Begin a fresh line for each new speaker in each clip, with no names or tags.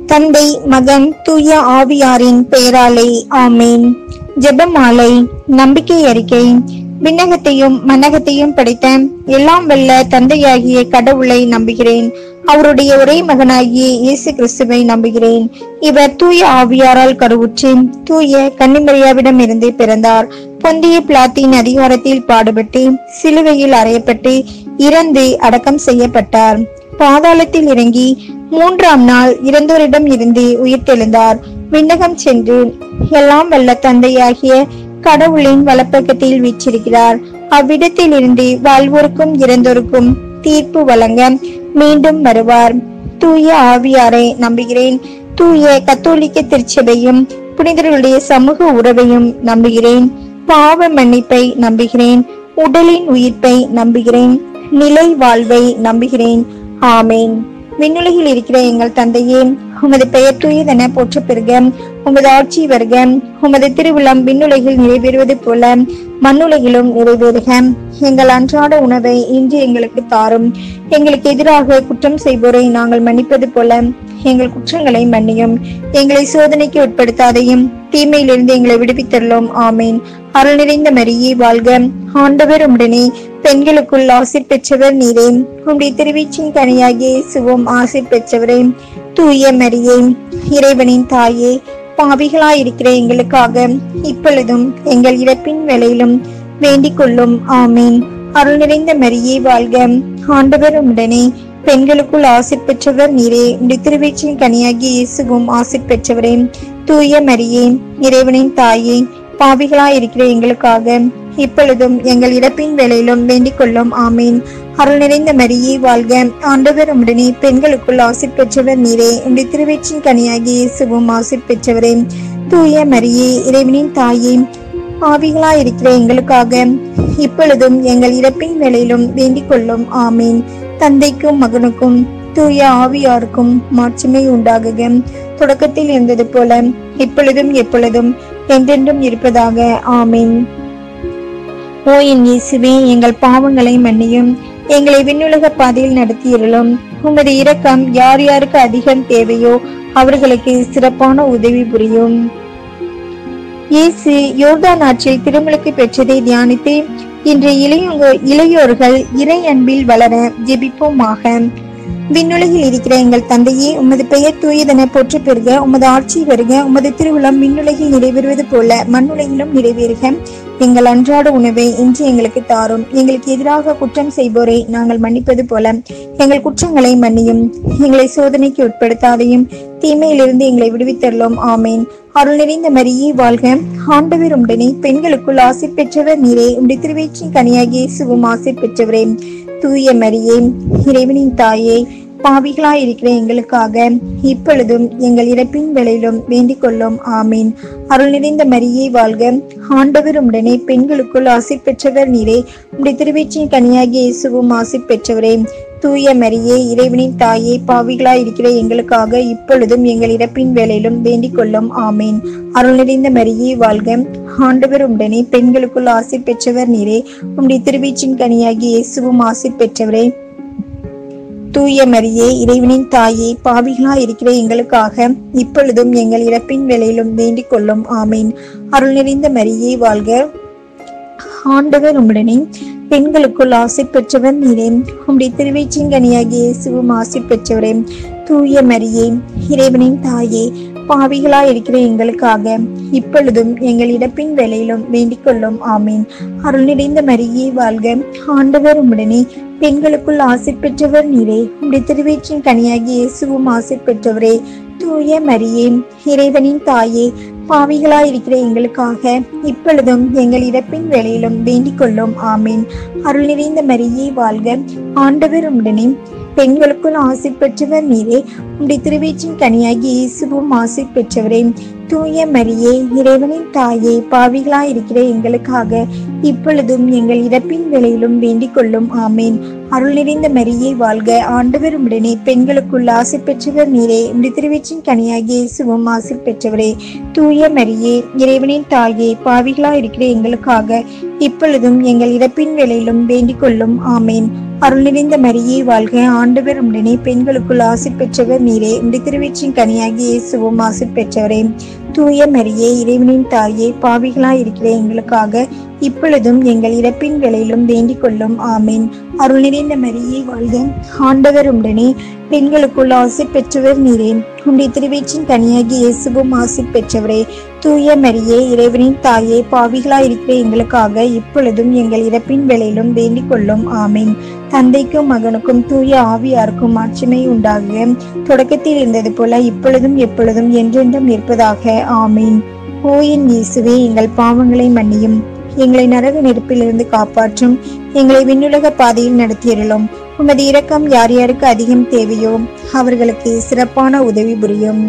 தந்தை மகன் தூய ஆவியாரின் பெயராலே ஆமேன் ஜெபமாலை நம்பிக்கை அறிக்கை விண்ணகத்தையும் மன்னகத்தையும் படைத்த எல்லாம் வல்ல தந்தையாகிய கடவுளை நம்புகிறேன் அவருடைய ஒரே மகனாகிய இயேசு கிறிஸ்துவை நம்புகிறேன் இவர் தூய ஆவியாரால் கருவுற்று தூய கன்னிமரியாவிடம் இருந்து பிறந்தார் பொந்திய பிளாத்தின் அதிகாரத்தில் பாடுபட்டு சிலுவையில் அறையப்பட்டு இறந்து அடக்கம் செய்யப்பட்டார் பாதாளத்தில் இறங்கி மூன்றாம் நாள் இறந்தோரிடம் இருந்து உயிர்த்தெழுந்தார் விண்ணகம் சென்று எல்லாம் வல்ல தந்தையாகிய கடவுளின் வலப்பக்கத்தில் வீற்றிருக்கிறார் அவ்விடத்தில் இருந்து வாழ்வோருக்கும் இறந்தோருக்கும் தீர்ப்பு வழங்க மீண்டும் வருவார் தூய ஆவியாரை நம்புகிறேன் தூய கத்தோலிக்க திருச்சபையும் புனிதர்களுடைய சமூக உறவையும் நம்புகிறேன் பாவ மன்னிப்பை நம்புகிறேன் உடலின் உயிர்ப்பை நம்புகிறேன் நிலை வாழ்வை நம்புகிறேன் ஆமேன் விண்ணுலகில் இருக்கிற எங்கள் தந்தையே உமது பெயர் தூயதென போற்ற பெறுக உமது ஆட்சி வருக உமது திருவிழம் விண்ணுலகில் நிறைவேறுவது போல மண்ணுலகிலும் நிறைவேறுக எங்கள் அன்றாட உணவை இன்று எங்களுக்கு தாரும் எங்களுக்கு எதிராக குற்றம் செய்வோரை நாங்கள் மன்னிப்பது போல எங்கள் குற்றங்களை மன்னியும் எங்களை சோதனைக்கு உட்படுத்தாதையும் தீமையிலிருந்து எங்களை விடுவித்தருளும் ஆமேன் அருள் நிறைந்த மரியே வாழ்க ஆண்டவர் உடனே பெண்களுக்குள் ஆசி பெற்றவர் நீரே உம்முடைய திருவீச்சின் கனியாகிய சுவும் ஆசி பெற்றவரே தூய மரியே இறைவனின் தாயே பாவிகளாயிருக்கிற எங்களுக்காக இப்பொழுதும் எங்கள் இறப்பின் வேளையிலும் வேண்டிக் கொள்ளும் ஆமீன் அருள் நிறைந்த மரியே வாழ்க ஆண்டவர் உடனே பெண்களுக்குள் ஆசி பெற்றவர் நீரே உடைய திருவீச்சின் கனியாகிய இயேசுவும் ஆசி பெற்றவரே தூய மரியே இறைவனின் தாயே பாவிகளாய் இருக்கிற எங்களுக்காக இப்பொழுதும் எங்கள் இறப்பின் வேளையிலும் வேண்டிக் கொள்ளும் ஆமீன் அருள் நிறைந்த மரியே வாழ்க ஆண்டவர் உடனே பெண்களுக்குள் ஆசி பெற்றவர் நீரே உடைய திருவீச்சின் கனியாகிய இயேசுவும் ஆசி பெற்றவரே தூய மரியே இறைவனின் தாயே ஆவிகளாய் இருக்கிற எங்களுக்காக இப்பொழுதும் எங்கள் இறப்பின் வேளையிலும் வேண்டிக் கொள்ளும் ஆமீன் தந்தைக்கும் மகனுக்கும் தூய ஆவியாருக்கும் மாட்சிமை உண்டாகுக தொடக்கத்தில் இருந்தது போல இப்பொழுதும் எப்பொழுதும் என்றென்றும் இருப்பதாக ஆமீன் ஓ என் இயேசுவே எங்கள் பாவங்களை மன்னியும் எங்களை விண்ணுலக பாதையில் நடத்தியிருளும் உமது இரக்கம் யார் யாருக்கு அதிகம் தேவையோ அவர்களுக்கு சிறப்பான உதவி புரியும் இயேசு யோர்தான் ஆற்றில் திருமுழுக்கு பெற்றதை தியானித்து இன்று இளையோங்க இளையோர்கள் இறை அன்பில் வளர ஜெபிப்போமாக விண்ணுலகில் இருக்கிற எங்கள் தந்தையே உமது பெயர் தூயதென போற்ற பெறுக உமது ஆட்சி வருக உமது திருவிழம் விண்ணுலகில் நிறைவேறுவது போல மண்ணுலகிலும் நிறைவேறுக எங்கள் அன்றாட உணவை இன்று எங்களுக்கு தாரும் எங்களுக்கு எதிராக குற்றம் செய்வோரை நாங்கள் மன்னிப்பது போல எங்கள் குற்றங்களை மன்னியும் எங்களை சோதனைக்கு உட்படுத்தாதையும் தீமையிலிருந்து எங்களை விடுவித்தரலாம் ஆமேன் அருள் நிறைந்த மரியே வாழ்க ஆண்டவர் உடனே பெண்களுக்குள் ஆசை பெற்றவர் நீரே உடைய திருவேற்றின் கனியாகிய சுவும் ஆசை பெற்றவரே தூய மரியே இறைவனின் தாயே பாவிகளாய் இருக்கிற எங்களுக்காக இப்பொழுதும் எங்கள் இறப்பின் வேளையிலும் வேண்டிக் கொள்ளும் ஆமீன் அருள் நிறைந்த மரியே வாழ்க ஆண்டவர் உடனே பெண்களுக்குள் ஆசை பெற்றவர் நீரே உடைய திருவேற்றின் கனியாகிய இயேசுவும் ஆசை பெற்றவரே தூய மரியே இறைவனின் தாயே பாவிகளாய் இருக்கிற எங்களுக்காக இப்பொழுதும் எங்கள் இறப்பின் வேளையிலும் வேண்டிக் கொள்ளும் ஆமீன் அருள் நிறைந்த மரியே வாழ்க ஆண்டவர் உடனே பெண்களுக்குள் ஆசை பெற்றவர் நீரே உம்முடைய திருவீச்சின் கனியாகிய இயேசுவும் ஆசை பெற்றவரே தூய மரியே இறைவனின் தாயே பாவிகளாய் இருக்கிற எங்களுக்காக இப்பொழுதும் எங்கள் இறப்பின் வேளையிலும் வேண்டிக் கொள்ளும் ஆமீன் அருள் நிறைந்த மரியே வாழ்க ஆண்டவர் உம்முடனே பெண்களுக்குள் ஆசை பெற்றவர் நீரே உம்முடைய திருவேச்சின் கனியாகிய இயேசுவும் ஆசை பெற்றவரே தூய மரியே இறைவனின் தாயே பாவிகளாய் இருக்கிற எங்களுக்காக இப்பொழுதும் எங்கள் இடப்பின் வேலையிலும் வேண்டிக் கொள்ளும் ஆமீன் அருள் நிறைந்த மரியே வாழ்க ஆண்டவர் உம்முடனே பெண்களுக்குள் ஆசை பெற்றவர் நீரே உம்முடைய திருவேற்றின் கனியாகிய இயேசுவும் ஆசை பெற்றவரே தூய மரியே இறைவனின் தாயே பாவிகளாய் இருக்கிற எங்களுக்காக இப்பொழுதும் எங்கள் இறப்பின் வேளையிலும் வேண்டிக் கொள்ளும் ஆமீன் அருள் நிறைந்த மரியே வாழ்க ஆண்டவர் உடனே பெண்களுக்குள் ஆசை பெற்றவர் நீரே உம்முடைய திருவேற்றின் கனியாகி இயேசுவும் ஆசை பெற்றவரே தூய மரியே இறைவனின் தாயே பாவிகளாயிருக்கிற எங்களுக்காக இப்பொழுதும் எங்கள் இறப்பின் வேளையிலும் வேண்டிக் கொள்ளும் ஆமேன் அருள் நிறைந்த மரியே வாழ்க ஆண்டவர் உடனே பெண்களுக்குள் ஆசை பெற்றவர் நீரே உடைய திருவச்சின் கனியாகிய இயேசுவும் ஆசை பெற்றவரே தூய மரியே இறைவனின் தாயே பாவிகளாயிருக்கிற எங்களுக்காக இப்பொழுதும் எங்கள் இறப்பின் வேளையிலும் வேண்டிக் கொள்ளும் ஆமேன் அருள் நிறைந்த மரியே வாழ்க ஆண்டவர் உடனே பெண்களுக்குள் ஆசை பெற்றவர் நீரே உடைய திருவச்சின் கனியாகிய இயேசுவும் ஆசை பெற்றவரே தூய மரியே இறைவனின் தாயே பாவிகளாய் இருக்கிற எங்களுக்காக இப்பொழுதும் எங்கள் இறப்பின் வேளையிலும் வேண்டிக் கொள்ளும் ஆமீன் அருள் நிறைந்த மரியே வாழ்க ஆண்டவர் உடனே பெண்களுக்குள் ஆசை பெற்றவர் நீரே உடைய திருவேற்றின் கனியாகிய இயேசுவும் ஆசை பெற்றவரே தூய மரியே இறைவனின் தாயே பாவிகளாய் இருக்கிற எங்களுக்காக இப்பொழுதும் எங்கள் இறப்பின் வேளையிலும் வேண்டிக் கொள்ளும் ஆமீன் தந்தைக்கும் மகனுக்கும் தூய ஆவியாருக்கும் மாட்சிமை உண்டாகுக தொடக்கத்தில் இருந்தது போல இப்பொழுதும் எப்பொழுதும் என்றென்றும் இருப்பதாக ஆமீன் ஓயின் இயேசுவே எங்கள் பாவங்களை மன்னியும் எங்களை நரக நெருப்பிலிருந்து காப்பாற்றும் எங்களை விண்ணுலக பாதையில் நடத்தியருளும் உமது இரக்கம் யார் யாருக்கு அதிகம் தேவையோ அவர்களுக்கு சிறப்பான உதவி புரியும்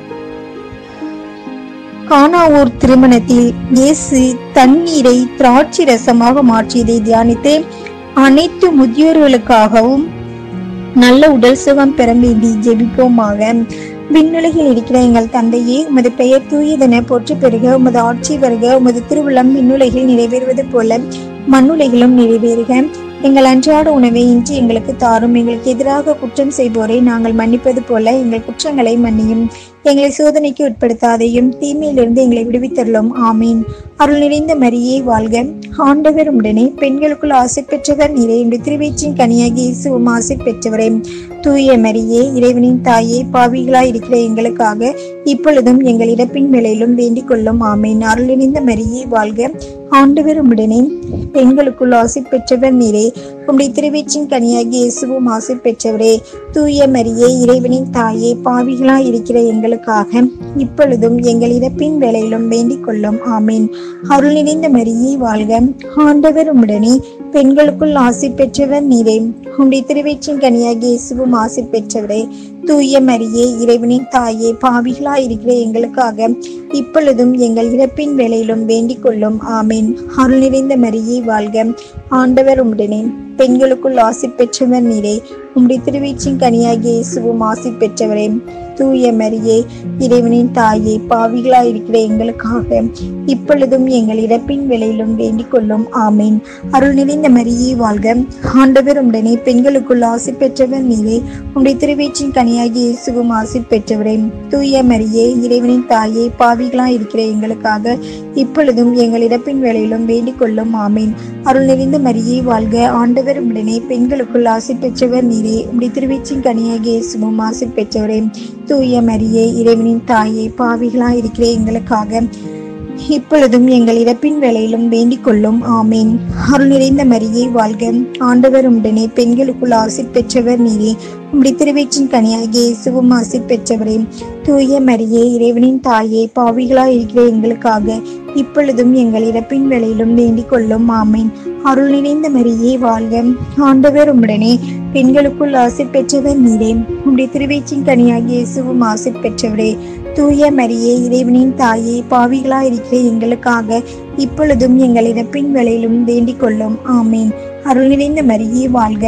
கானாவூர் திருமணத்தில் இயேசு தண்ணீரை திராட்சை ரசமாக மாற்றியதை தியானித்து அனைத்து முதியோர்களுக்காகவும் நல்ல உடல் சுகம் பெற வேண்டி ஜெபிப்போமாக விண்ணுலகில் இருக்கிற எங்கள் தந்தையே உமது பெயர் தூயதென போற்றி பெறுக உமது ஆட்சி வருக உமது திருவுளம் விண்ணுலகில் நிறைவேறுவது போல மண்ணுலகிலும் நிறைவேறுக எங்கள் அன்றாட உணவை இன்று எங்களுக்கு தாரும் எங்களுக்கு எதிராக குற்றம் செய்வோரை நாங்கள் மன்னிப்பது போல எங்கள் குற்றங்களை மன்னியும் எங்களை சோதனைக்கு உட்படுத்தாதையும் தீமையிலிருந்து எங்களை விடுவித்தருளும் ஆமீன் அருள் நிறைந்த மரியே வாழ்க ஆண்டவர் உடனே பெண்களுக்குள் ஆசை பெற்றவர் நீரே என்று திருவேற்றின் கனியாகி இயேசுவும் ஆசை பெற்றவரே தூய மரியே இறைவனின் தாயே பாவிகளாய் இருக்கிற எங்களுக்காக இப்பொழுதும் எங்கள் இறப்பின் வேளையிலும் வேண்டிக் கொள்ளும் ஆமீன் அருள் நிறைந்த மரியே வாழ்க ஆண்டவர் உடனே பெண்களுக்குள் ஆசை பெற்றவர் நீரே உம்முடைய திருவேற்றின் கனியாகி இயேசுவும் ஆசை பெற்றவரே தூய மரியே இறைவனின் தாயே பாவிகளாய் இருக்கிற எங்களுக்காக இப்பொழுதும் எங்கள் இறப்பின் வேளையிலும் வேண்டிக் கொள்ளும் ஆமீன் அருள் நிறைந்த மரியே வாழ்க ஆண்டவர் உடனே பெண்களுக்குள் ஆசை பெற்றவர் நீரே உம்முடைய திருவேற்றின் கனியாகி இயேசுவும் ஆசை பெற்றவரே தூய மரியே இறைவனின் தாயே பாவிகளாய் இருக்கிற எங்களுக்காக இப்பொழுதும் எங்கள் இறப்பின் வேளையிலும் வேண்டிக் கொள்ளும் ஆமீன் அருள் நிறைந்த மரியே வாழ்க ஆண்டவர் உடனே பெண்களுக்குள் ஆசி பெற்றவர் நீரே உம்முடைய திருவீச்சின் கனியாகிய இயேசுவும் ஆசி பெற்றவரே தூய மரியே இறைவனின் தாயே பாவிகளாய் இருக்கிற எங்களுக்காக இப்பொழுதும் எங்கள் இறப்பின் வேளையிலும் வேண்டிக் கொள்ளும் ஆமீன் அருள் நிறைந்த மரியே வாழ்க ஆண்டவர் உடனே பெண்களுக்குள் ஆசி பெற்றவர் நீரே உம்முடைய திருவீச்சின் கனியாகிய இயேசுவும் ஆசி பெற்றவரே தூய மரியே இறைவனின் தாயே பாவிகளாய் இருக்கிற எங்களுக்காக இப்பொழுதும் எங்கள் இறப்பின் வேளையிலும் வேண்டிக் கொள்ளும் ஆமீன் அருள் நிறைந்த மரியே வாழ்க ஆண்டவர் உடனே பெண்களுக்குள் ஆசி பெற்றவர் நீரே உம்முடைய திருவீச்சின் கனியாகிய இயேசுவும் ஆசி பெற்றவரே தூய மரியே இறைவனின் தாயே பாவிகளாய் இருக்கிற எங்களுக்காக இப்பொழுதும் எங்கள் இறப்பின் வேளையிலும் வேண்டிக் கொள்ளும் ஆமீன் அருள் நிறைந்த மரியே வாழ்க ஆண்டவர் உடனே பெண்களுக்குள் ஆசி பெற்றவர் நீரே உம்முடைய திருவீச்சின் கனியாகிய இயேசுவும் ஆசி பெற்றவரே தூய மரியே இறைவனின் தாயே பாவிகளாய் இருக்கிற எங்களுக்காக இப்பொழுதும் எங்கள் இறப்பின் வேளையிலும் வேண்டிக் கொள்ளும் ஆமீன் அருள் நிறைந்த மரியே வாழ்க ஆண்டவர் உடனே பெண்களுக்குள் ஆசி பெற்றவர் நீரே உம்முடைய திருவீச்சின் கனியாகிய இயேசுவும் ஆசி பெற்றவரே தூய மரியே இறைவனின் தாயே பாவிகளாய் இருக்கிற எங்களுக்காக இப்பொழுதும் எங்கள் இறப்பின் வேளையிலும் வேண்டிக் கொள்ளும் ஆமீன் அருள் நிறைந்த மரியே வாழ்க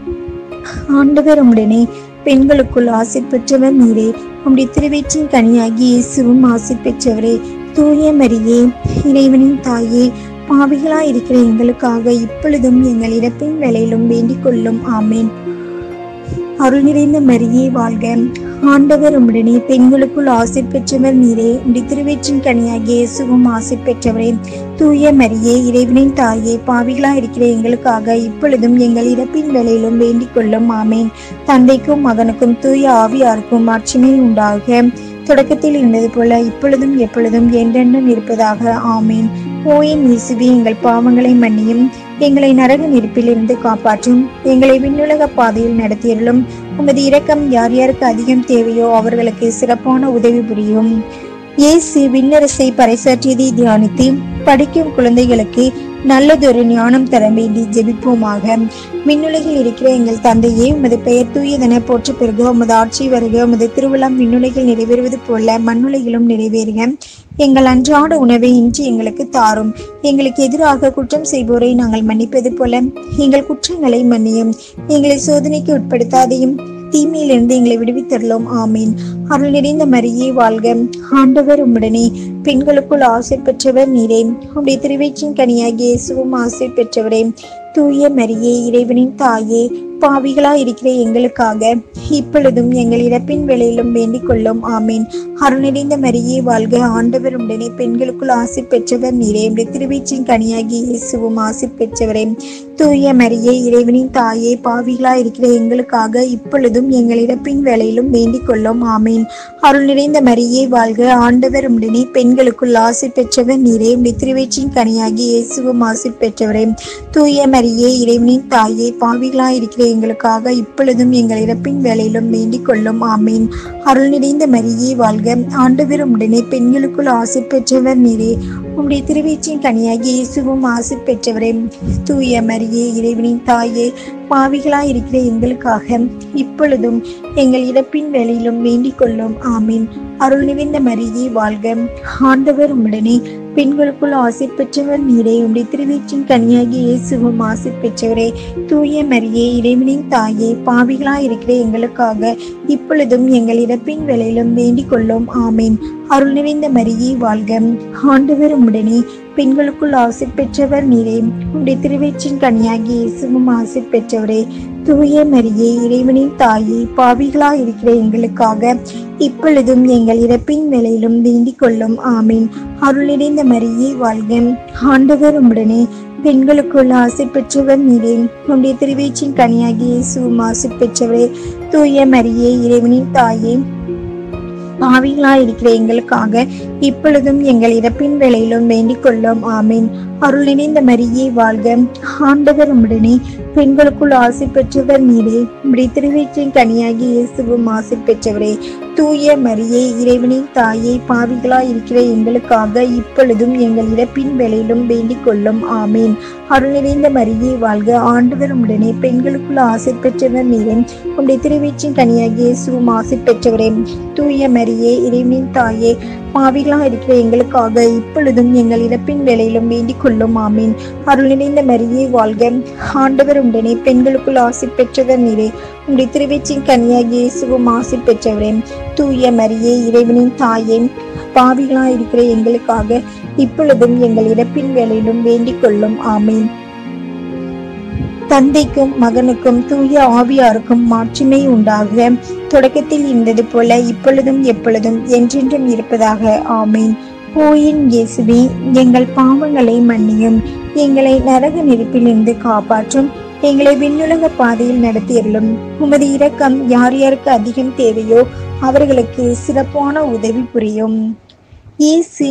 ஆண்டவர் உடனே பெண்களுக்குள் ஆசி பெற்றவர் நீரே உம்முடைய திருவீச்சின் கனியாகி இயேசுவும் ஆசி பெற்றவரே தூய மரியே இறைவனின் தாயே பாவிகளாய் இருக்கிற எங்களுக்காக இப்பொழுதும் எங்கள் இறப்பின் வேளையிலும் வேண்டிக் கொள்ளும் ஆமீன் அருள் நிறைந்த மரியே வாழ்க ஆண்டவர் உம்முடனே பெண்களுக்குள் ஆசை பெற்றவர் நீரே உடைய திருவேற்றின் கனியாகிய இயேசுவும் ஆசை பெற்றவரே தூய மரியே இறைவனின் தாயே பாவிகளாய் இருக்கிற எங்களுக்காக இப்பொழுதும் எங்கள் இறப்பின் வேளையிலும் வேண்டிக் கொள்ளும் ஆமேன் தந்தைக்கும் மகனுக்கும் தூய ஆவியாருக்கும் மாட்சிமை உண்டாக தொடக்கத்தில் இருந்தது போல இப்பொழுதும் எப்பொழுதும் என்றென்றும் இருப்பதாக ஆமீன் ஓயின் இயேசுவே எங்கள் பாவங்களை மன்னியும் எங்களை நரக நெருப்பிலிருந்து காப்பாற்றும் எங்களை விண்ணுலக பாதையில் நடத்தியருளும் உமது இரக்கம் யார் யாருக்கு அதிகம் தேவையோ அவர்களுக்கு சிறப்பான உதவி புரியும் இயேசு விண்ணரசை பறைசாற்றியதை தியானித்து படிக்கும் குழந்தைகளுக்கு நல்லதொரு ஞானம் தர வேண்டி ஜெபிப்போமாக விண்ணுலகில் இருக்கிற எங்கள் தந்தையே உமது பெயர் தூயதென போற்ற பெருக உமது ஆட்சி வருக உமது திருவிழம் விண்ணுலகில் நிறைவேறுவது போல மண்ணுலகிலும் நிறைவேறுக எங்கள் அன்றாட உணவை இன்று எங்களுக்கு தாரும் எங்களுக்கு எதிராக குற்றம் செய்வோரை நாங்கள் மன்னிப்பது போல எங்கள் குற்றங்களை மன்னியும் எங்களை சோதனைக்கு உட்படுத்தாதையும் தீமையிலிருந்து எங்களை விடுவித்தரலாம் ஆமீன் அருள் நிறைந்த மரியே வாழ்க ஆண்டவர் உம்முடனே பெண்களுக்குள் ஆசை பெற்றவர் நீரே உடைய திருவேற்றின் கனியாகிய இயேசுவும் ஆசை பெற்றவரே தூய மரியே இறைவனின் தாயே பாவிகளாய் இருக்கிற எங்களுக்காக இப்பொழுதும் எங்கள் இறப்பின் வேளையிலும் வேண்டிக் கொள்ளும் ஆமீன் அருள் நிறைந்த மரியே வாழ்க ஆண்டவர் உடனே பெண்களுக்குள் ஆசை பெற்றவர் நீரே உடைய திருவீச்சின் கனியாகி இயேசுவும் ஆசை பெற்றவரே தூய மரியே இறைவனின் தாயே பாவிகளாய் இருக்கிற எங்களுக்காக இப்பொழுதும் எங்கள் இறப்பின் வேளையிலும் வேண்டிக் கொள்ளும் ஆமீன் அருள் நிறைந்த மரியே வாழ்க ஆண்டவர் உடனே பெண்களுக்குள் ஆசை பெற்றவர் நீரே உடைய திருவேற்றின் கனியாகி இயேசுவும் ஆசை பெற்றவரே தூய மரியே இறைவனின் தாயே பாவிகளாய் இருக்கிற எங்களுக்காக இப்பொழுதும் எங்கள் இறப்பின் வேளையிலும் வேண்டிக் கொள்ளும் ஆமீன் அருள் நிறைந்த மரியே வாழ்க ஆண்டவர் உடனே பெண்களுக்குள் ஆசை பெற்றவர் நீரே உம்முடைய திருவீச்சின் கனியாகி இயேசுவும் ஆசை பெற்றவரே தூய மரியே இறைவனின் தாயே பாவிகளாய் இருக்கிற எங்களுக்காக இப்பொழுதும் எங்கள் இறப்பின் வேளையிலும் வேண்டிக் கொள்ளும் ஆமீன் அருள் நிறைந்த மரியே வாழ்க ஆண்டவர் உடனே பெண்களுக்குள் ஆசை பெற்றவர் நீரே உடைய திருவீச்சின் கனியாகி இயேசுவும் ஆசை பெற்றவரே தூய மரியே இறைவனின் தாயே பாவிகளாய் இருக்கிற எங்களுக்காக இப்பொழுதும் எங்கள் இறப்பின் வேளையிலும் வேண்டிக் கொள்ளும் ஆமீன் அருள் நிறைந்த மரியே வாழ்க ஆண்டவர் உடனே பெண்களுக்குள் ஆசை பெற்றவர் நீரே உடைய திருவேற்றின் கனியாகி இயேசுவும் ஆசை பெற்றவரே தூய மரியே இறைவனின் தாயே பாவிகளாய் இருக்கிற எங்களுக்காக இப்பொழுதும் எங்கள் இறப்பின் வேளையிலும் வேண்டிக் கொள்ளும் ஆமீன் அருள் நிறைந்த மரியே வாழ்க ஆண்டவர் உடனே பெண்களுக்குள் ஆசை பெற்றவர் நீரே உடைய திருவேற்றின் கனியாகி இயேசுவும் ஆசை பெற்றவரே தூய மரியே இறைவனின் தாயே பாவிகளாய் இருக்கிற எங்களுக்காக இப்பொழுதும் எங்கள் இறப்பின் வேளையிலும் வேண்டிக் கொள்ளும் ஆமீன் அருள் இணைந்த மரியே வாழ்க ஆண்டவர் உடனே பெண்களுக்குள் ஆசை பெற்றவர் நீரே உடைய திருவீற்றின் கனியாகி இயேசுவும் ஆசை பெற்றவரே தூய மரியே இறைவனின் தாயே பாவிகளாய் இருக்கிற எங்களுக்காக இப்பொழுதும் எங்கள் இறப்பின் வேளையிலும் வேண்டிக் கொள்ளும் ஆமீன் அருள் நிறைந்த மரியே வாழ்க ஆண்டவர் உடனே பெண்களுக்குள் ஆசை பெற்றவர் நீரே உடைய திருவீற்றின் கனியாகி இயேசுவும் ஆசை பெற்றவரே தூய மரியே இறைவனின் தாயே பாவிகளாக இருக்கிற எங்களுக்காக இப்பொழுதும் எங்கள் இறப்பின் வேளையிலும் வேண்டிக் கொள்ளும் ஆமீன் அருள் நிறைந்த மரியே வாழ்க ஆண்டவர் உடனே பெண்களுக்குள் ஆசை பெற்றவர் நீரே உடைய திருவேற்றின் கனியாகி இயேசுவும் ஆசை பெற்றவரே தூய மரியே இறைவனின் தாயே பாவிகளாக இருக்கிற எங்களுக்காக இப்பொழுதும் எங்கள் இறப்பின் வேளையிலும் வேண்டிக் கொள்ளும் ஆமீன் தந்தைக்கும் மகனுக்கும் தூய ஆவியாருக்கும் மாட்சிமை உண்டாக தொடக்கத்தில் இருந்தது போல இப்பொழுதும் எப்பொழுதும் என்றென்றும் இருப்பதாக ஆமீன் ஓயின் இயேசுவே எங்கள் பாவங்களை மன்னியும் எங்களை நரக நெருப்பிலிருந்து காப்பாற்றும் எங்களை விண்ணுலக பாதையில் நடத்தியருளும் உமது இரக்கம் யார் யாருக்கு அதிகம் தேவையோ அவர்களுக்கு சிறப்பான உதவி புரியும் இயேசு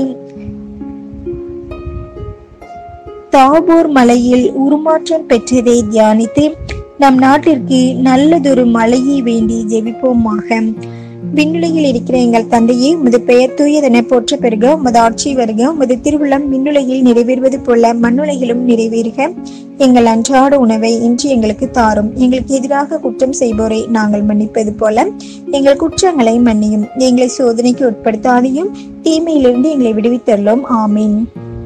தாபூர் மலையில் உருமாற்றம் பெற்றதை தியானித்து நம் நாட்டிற்கு நல்லதொரு மலையை வேண்டி ஜெபிப்போமாக விண்ணுலகில் இருக்கிற எங்கள் தந்தையே உமது பெயர் தூயதென போற்ற பெருக உமது ஆட்சி வருக உமது திருவிழம் விண்ணுலகில் நிறைவேறுவது போல மண்ணுலகிலும் நிறைவேறுக எங்கள் அன்றாட உணவை இன்று எங்களுக்கு தாரும் எங்களுக்கு எதிராக குற்றம் செய்வோரை நாங்கள் மன்னிப்பது போல எங்கள் குற்றங்களை மன்னியும் எங்களை சோதனைக்கு உட்படுத்தாதையும் தீமையிலிருந்து எங்களை விடுவித்தரலும் ஆமீன்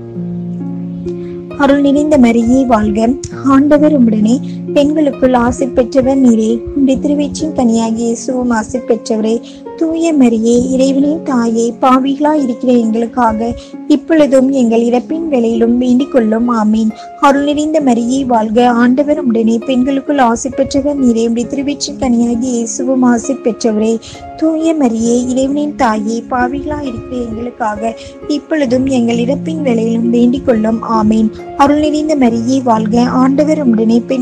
அருள் நிறைந்த மரியே வாழ்க ஆண்டவர் உடனே பெண்களுக்குள் ஆசை பெற்றவர் நீரே உடைய திருவேற்றின் கனியாகிய இயேசுவும் ஆசை பெற்றவரே தூய மரியே இறைவனின் தாயே பாவிகளாய் இருக்கிற எங்களுக்காக இப்பொழுதும் எங்கள் இறப்பின் வேளையிலும் வேண்டிக் கொள்ளும் ஆமீன் அருள் நிறைந்த மரியே வாழ்க ஆண்டவர் உடனே பெண்களுக்குள் ஆசை பெற்றவர் நீரே உடைய திருவேற்றின் கனியாகிய இயேசுவும் ஆசை பெற்றவரே தூய மரியே இறைவனின் தாயே பாவிகளாய் இருக்கிற எங்களுக்காக இப்பொழுதும் எங்கள் இறப்பின் வேளையிலும் வேண்டிக் கொள்ளும் ஆமீன் அருள் நிறைந்த மரியே வாழ்க ஆண்டவர் உடனே பெண்களுக்குள்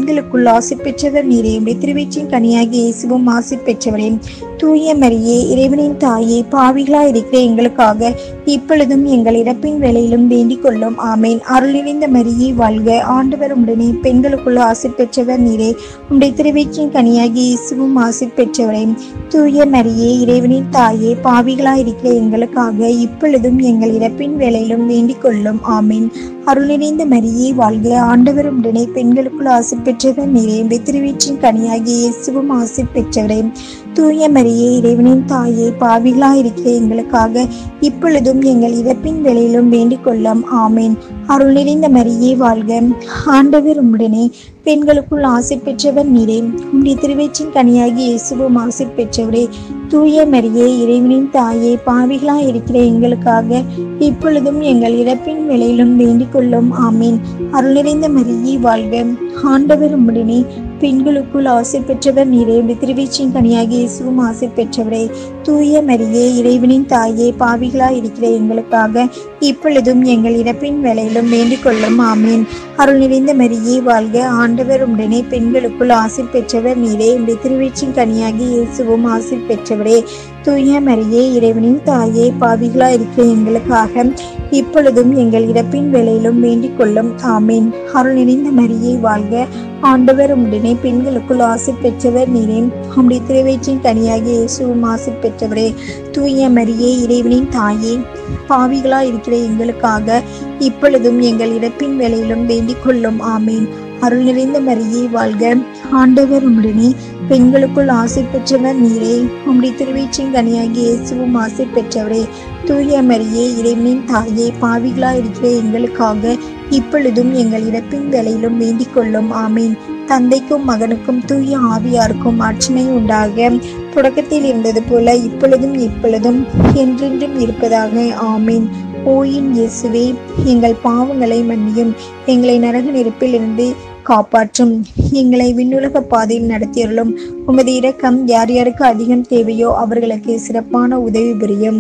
பெண்களுக்குள் ஆசி பெற்றவர் நீரே உடைய திருவீச்சின் கனியாகி இயேசுவும் ஆசி பெற்றவரே தூய மரியே இறைவனின் தாயே பாவிகளா இருக்கிற எங்களுக்காக இப்பொழுதும் எங்கள் இறப்பின் வேலையிலும் வேண்டிக் கொள்ளும் ஆமேன் அருள் நிறைந்த மரியே வாழ்க ஆண்டவர் உடனே பெண்களுக்குள் ஆசி பெற்றவர் நீரே உடைய திருவீச்சின் கனியாகி இயேசுவும் ஆசி பெற்றவரே தூய மரியே இறைவனின் தாயே பாவிகளா இருக்கிற எங்களுக்காக இப்பொழுதும் எங்கள் இறப்பின் வேலையிலும் வேண்டிக் கொள்ளும் ஆமீன் அருள் நிறைந்த மரியே வாழ்க ஆண்டவர் உடனே பெண்களுக்குள் ஆசி பெற்றவர் நீரே உடைய திருவீச்சின் கனியாகி இயேசுவும் ஆசி பெற்றவரே தூய மரியே இறைவனின் தாயே பாவிகளா இருக்கிற எங்களுக்காக இப்பொழுதும் எங்கள் இறப்பின் வேலையிலும் வேண்டிக் கொள்ளும் ஆமேன் அருள் நிறைந்த மரியே வாழ்க ஆண்டவர் உம்முடனே பெண்களுக்குள் ஆசை பெற்றவர் நீரே உம்முடைய திருவேற்றின் கனியாகி இயேசுவும் ஆசை பெற்றவரே தூய மரியே இறைவனின் தாயே பாவிகளா இருக்கிற எங்களுக்காக இப்பொழுதும் எங்கள் இறப்பின் வேலையிலும் வேண்டிக் கொள்ளும் ஆமீன் அருள் நிறைந்த மரியே வாழ்க ஆண்டவர் உம்முடனே பெண்களுக்குள் ஆசை பெற்றவர் நீரே உடைய திருவீச்சின் கனியாகி இயேசுவும் ஆசை பெற்றவரே தூய மரியே இறைவனின் தாயே பாவிகளா இருக்கிற எங்களுக்காக இப்பொழுதும் எங்கள் இறப்பின் வேலையிலும் வேண்டிக் கொள்ளும் ஆமீன் அருள் நிறைந்த மரியே வாழ்க ஆண்டவர் உடனே பெண்களுக்குள் ஆசை பெற்றவர் நீரே உடைய திருவீச்சின் கனியாகி இயேசுவும் ஆசை பெற்றவரே தூய மரியே இறைவனின் தாயே பாவிகளா இருக்கிற எங்களுக்காக இப்பொழுதும் எங்கள் இறப்பின் வேலையிலும் வேண்டிக் கொள்ளும் ஆமீன் அருள் நிறைந்த மரியே வாழ்க ஆண்டவர் உடனே பெண்களுக்குள் ஆசை பெற்றவர் நீரே உம்முடைய திருவயிற்றின் கனியாகி இயேசுவும் ஆசை பெற்றவரே தூய மரியே இறைவனின் தாயே பாவிகளா இருக்கிற எங்களுக்காக இப்பொழுதும் எங்கள் இறப்பின் வேலையிலும் வேண்டிக் கொள்ளும் ஆமீன் அருள் நிறைந்த மரியே வாழ்க ஆண்டவர் உடனே பெண்களுக்குள் ஆசை பெற்றவர் நீரே உம்முடைய திருவீச்சின் கனியாகி இயேசுவும் ஆசை பெற்றவரே தூய மரியே இறைவனின் தாயே பாவிகளா இருக்கிற எங்களுக்காக இப்பொழுதும் எங்கள் இறப்பின் வேலையிலும் வேண்டிக் கொள்ளும் ஆமீன் தந்தைக்கும் மகனுக்கும் தூய ஆவியாருக்கும் அர்ச்சனை உண்டாக தொடக்கத்தில் இருந்தது போல இப்பொழுதும் இப்பொழுதும் என்றென்றும் இருப்பதாக ஆமீன் ஓயின் இயேசுவே எங்கள் பாவங்களை மன்னியும் எங்களை நரக நெருப்பில் இருந்து காப்பாற்றும் எங்களை விண்ணுலக பாதையில் நடத்தியருளும் உமது இரக்கம் யார் யாருக்கு அதிகம் தேவையோ அவர்களுக்கு சிறப்பான உதவி புரியும்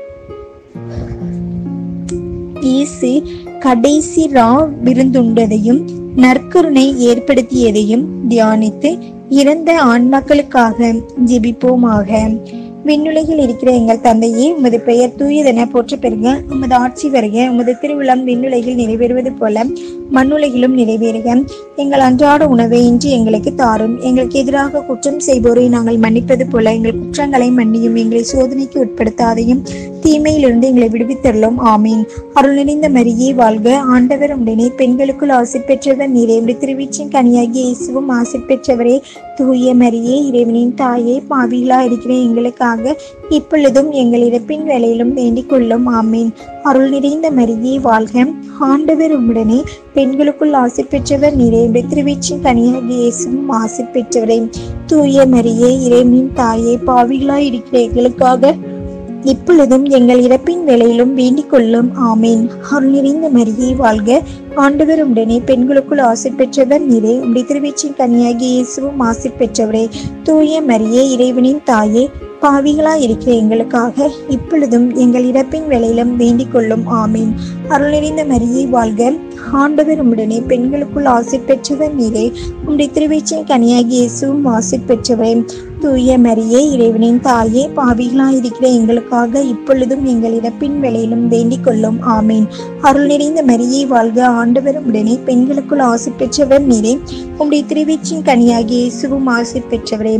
இயேசு கடைசி ரா விருந்துண்டதையும் நற்கருணை ஏற்படுத்தியதையும் தியானித்து இறந்த ஆன்மாக்களுக்காக ஜெபிப்போமாக விண்ணுலகில் இருக்கிற எங்கள் தந்தையே உமது பெயர் தூயதென போற்ற பெறுக உமது ஆட்சி வருக உமது திருவிழம் விண்ணுலகில் நிறைவேறுவது போல மண்ணுலகிலும் நிறைவேறுக எங்கள் அன்றாட உணவை இன்று எங்களுக்கு தாரும் எங்களுக்கு எதிராக குற்றம் செய்வோரை நாங்கள் மன்னிப்பது போல எங்கள் குற்றங்களை மன்னியும் எங்களை சோதனைக்கு உட்படுத்தாதையும் தீமையிலிருந்து எங்களை விடுவித்தரலும் ஆமீன் அருள் நிறைந்த மரியே வாழ்க ஆண்டவர் உடனே பெண்களுக்குள் ஆசை பெற்றவர் நீரே உடைய திருவீச்சின் கனியாகிய இயேசுவும் ஆசை பெற்றவரே தூய மரியே இறைவனின் தாயே பாவிகளா இருக்கிற எங்களுக்காக இப்பொழுதும் எங்கள் இறப்பின் வேலையிலும் வேண்டிக் கொள்ளும் ஆமீன் அருள் நிறைந்த மரியே வாழ்க ஆண்டவர் உம்முடனே பெண்களுக்குள் ஆசை பெற்றவர் நீரே உடைய திருவீச்சின் கனியாகிய இயேசுவும் ஆசை பெற்றவரே தூய மரியே இறைவனின் தாயே பாவிகளா இருக்கிற எங்களுக்காக இப்பொழுதும் எங்கள் இறப்பின் வேலையிலும் வேண்டிக் கொள்ளும் ஆமீன் அருள் நிறைந்த மரியே வாழ்க ஆண்டவர் உடனே பெண்களுக்குள் ஆசை பெற்றவர் நீரே உடைய திருவீச்சின் கனியாகிய இயேசுவும் ஆசை பெற்றவரே தூய மரியே இறைவனின் தாயே பாவிகளா இருக்கிற எங்களுக்காக இப்பொழுதும் எங்கள் இறப்பின் வேலையிலும் வேண்டிக் கொள்ளும் ஆமீன் அருள் நிறைந்த மரியே வாழ்க ஆண்டவர் உடனே பெண்களுக்குள் ஆசை பெற்றவர் நீரே உடைய திருவீச்சின் கனியாகிய இயேசுவும் ஆசை பெற்றவரே தூய மரியே இறைவனின் தாயே பாவிகளா இருக்கிற எங்களுக்காக இப்பொழுதும் எங்கள் இறப்பின் வேலையிலும் வேண்டிக் கொள்ளும் ஆமீன் அருள் நிறைந்த மரியே வாழ்க ஆண்டவர் உடனே பெண்களுக்குள் ஆசை பெற்றவர் நீரே உம்முடைய திருவீச்சின் கனியாகிய இயேசுவும் ஆசை பெற்றவரே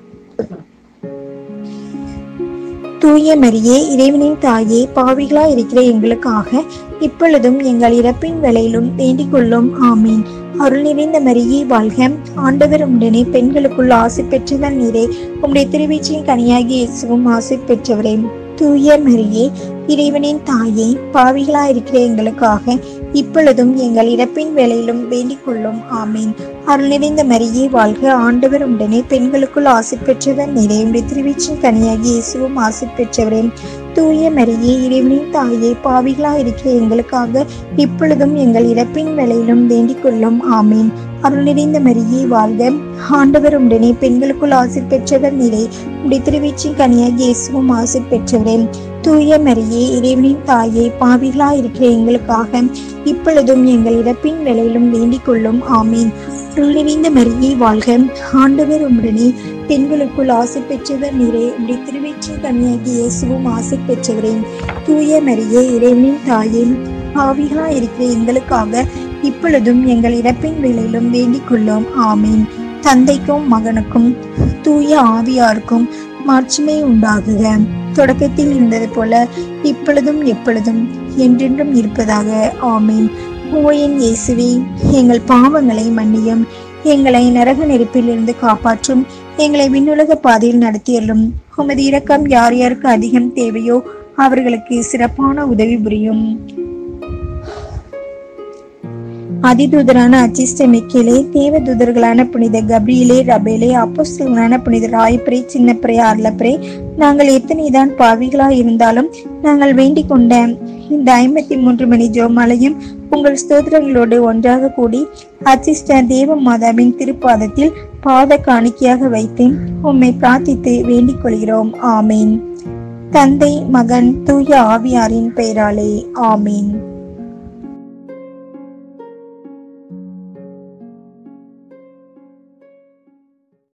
தூய மரியே இறைவனின் தாயே பாவிகளா இருக்கிற எங்களுக்காக இப்பொழுதும் எங்கள் இறப்பின் வேலையிலும் வேண்டிக் கொள்ளும் ஆமீன் அருள் நிறைந்த மரியே வாழ்க ஆண்டவர் உடனே பெண்களுக்குள் ஆசை பெற்றவர் நீரே உம்முடைய திருவீச்சின் கனியாகிய இயேசுவும் ஆசை பெற்றவரே தூய மரியே இறைவனின் தாயே பாவிகளா இருக்கிற எங்களுக்காக இப்பொழுதும் எங்கள் இறப்பின் வேலையிலும் வேண்டிக் கொள்ளும் ஆமீன் அருள் நிறைந்த மரியே வாழ்க ஆண்டவர் உடனே பெண்களுக்குள் ஆசை பெற்றவர் நீரே உடைய திருவீச்சின் கனியாகிய இயேசுவும் ஆசை பெற்றவரே தூய மரியே இறைவனின் தாயே பாவிகளா இருக்கிற எங்களுக்காக இப்பொழுதும் எங்கள் இறப்பின் வேலையிலும் வேண்டிக் கொள்ளும் ஆமீன் அருள் நிறைந்த மரியே வாழ்க ஆண்டவர் உடனே பெண்களுக்குள் ஆசை பெற்றவர் நீரே உடைய திருவீச்சின் கனியாகிய இயேசுவும் ஆசை பெற்றவரே தூய மரியே இறைவனின் தாயே பாவிகளாய் இருக்கிற எங்களுக்காக இப்பொழுதும் எங்கள் இறப்பின் வேளையிலும் வேண்டிக் கொள்ளும் ஆமீன் அருள் நிறைந்த மரியே வாழ்க ஆண்டவர் உம்முடனே பெண்களுக்குள் ஆசை பெற்றவர் நீரே உடைய திருவெற்றி கன்னியாகி இயேசுவும் ஆசை பெற்றவரே தூய மரியே இறைவனின் தாயே ஆவிகளாய் இருக்கிற எங்களுக்காக இப்பொழுதும் எங்கள் இறப்பின் வேளையிலும் வேண்டிக் கொள்ளும் ஆமீன் தந்தைக்கும் மகனுக்கும் தூய ஆவியாருக்கும் மாட்சிமை உண்டாகுக தொடக்கத்தில் இருந்தது போல இப்பொழுதும் எப்பொழுதும் என்றென்றும் இருப்பதாக ஆமீன் ஓயின் இயேசுவே எங்கள் பாவங்களை மன்னியும் எங்களை நரக நெருப்பிலிருந்து காப்பாற்றும் எங்களை விண்ணுலக பாதையில் நடத்தியலும் உமது இரக்கம் யார் யாருக்கு அதிகம் தேவையோ அவர்களுக்கு சிறப்பான உதவி புரியும் அதிதூதரான அச்சிஷ்ட மிக்கேலே தேவதூதர்களான புனித கப்ரியலே ரபேலே அப்போஸ்தலர்களான புனித ராயப்பிரே சின்னப்பிரே அர்லப்பிரே நாங்கள் எத்தனைதான் பாவிகளாய் இருந்தாலும் நாங்கள் வேண்டிக் கொண்ட இந்த ஐம்பத்தி மூன்று மணி ஜோமாலையும் உங்கள் ஸ்தோத்திரங்களோடு ஒன்றாக கூடி அச்சிஷ்ட தேவ மாதாவின் திருப்பாதத்தில் பாத காணிக்கையாக வைத்து உம்மை பிரார்த்தித்து வேண்டிக் கொள்கிறோம் ஆமீன் தந்தை மகன் தூய ஆவியாரின் பெயராலே ஆமீன்